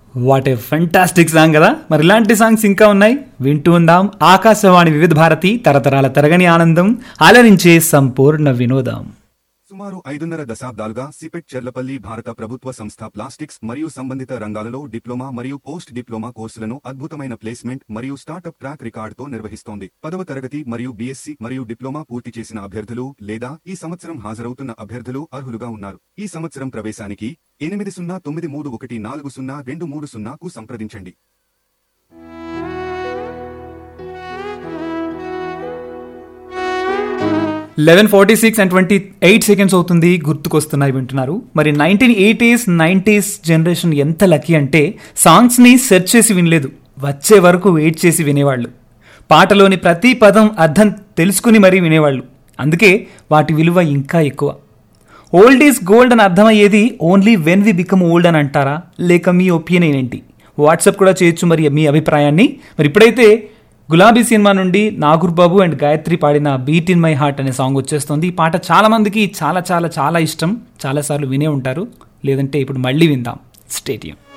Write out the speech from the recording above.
what a fantastic song కదా మరి ఇలాంటి సాంగ్స్ ఇంకా ఉన్నాయి వింటూ ఉందాం ఆకాశవాణి వివిధ భారతి తరతరాల తరగని ఆనందం అలరించే సంపూర్ణ వినోదం సుమారు ఐదున్నర దశాబ్దాలుగా సిపెట్ చెర్లపల్లి భారత ప్రభుత్వ సంస్థ ప్లాస్టిక్స్ మరియు సంబంధిత రంగాలలో డిప్లొమా మరియు పోస్ట్ డిప్లొమా కోర్సులను అద్భుతమైన ప్లేస్మెంట్ మరియు స్టార్టప్ ట్రాక్ రికార్డుతో నిర్వహిస్తోంది పదవ తరగతి మరియు బీఎస్సీ మరియు డిప్లొమా పూర్తి చేసిన అభ్యర్థులు లేదా ఈ సంవత్సరం హాజరవుతున్న అభ్యర్థులు అర్హులుగా ఉన్నారు ఈ సంవత్సరం ప్రవేశానికి ఎనిమిది సున్నా తొమ్మిది మూడు ఒకటి నాలుగు సున్నా రెండు మూడు సున్నాకు సంప్రదించండి eleven forty six and twenty eight seconds అవుతుంది గుర్తుకొస్తున్నాయి వింటున్నారు మరి నైన్టీన్ ఎయిటీస్ నైంటీస్ జనరేషన్ ఎంత లక్కీ అంటే సాంగ్స్ని సెర్చ్ చేసి వినలేదు వచ్చే వరకు వెయిట్ చేసి వినేవాళ్ళు పాటలోని ప్రతి పదం అర్థం తెలుసుకుని మరీ వినేవాళ్ళు అందుకే వాటి విలువ ఇంకా ఎక్కువ ఓల్డ్ ఈజ్ గోల్డ్ అని అర్థమయ్యేది only when we become old అని అంటారా లేక మీ ఒపీనియన్ ఏంటి వాట్సాప్ కూడా చేయొచ్చు మరి మీ అభిప్రాయాన్ని మరి ఇప్పుడైతే గులాబీ సినిమా నుండి నాగూర్ బాబు అండ్ గాయత్రి పాడిన బీట్ ఇన్ మై హార్ట్ అనే సాంగ్ వచ్చేస్తుంది ఈ పాట చాలా మందికి చాలా చాలా చాలా ఇష్టం చాలాసార్లు వినే ఉంటారు లేదంటే ఇప్పుడు మళ్ళీ విందాం స్టేడియం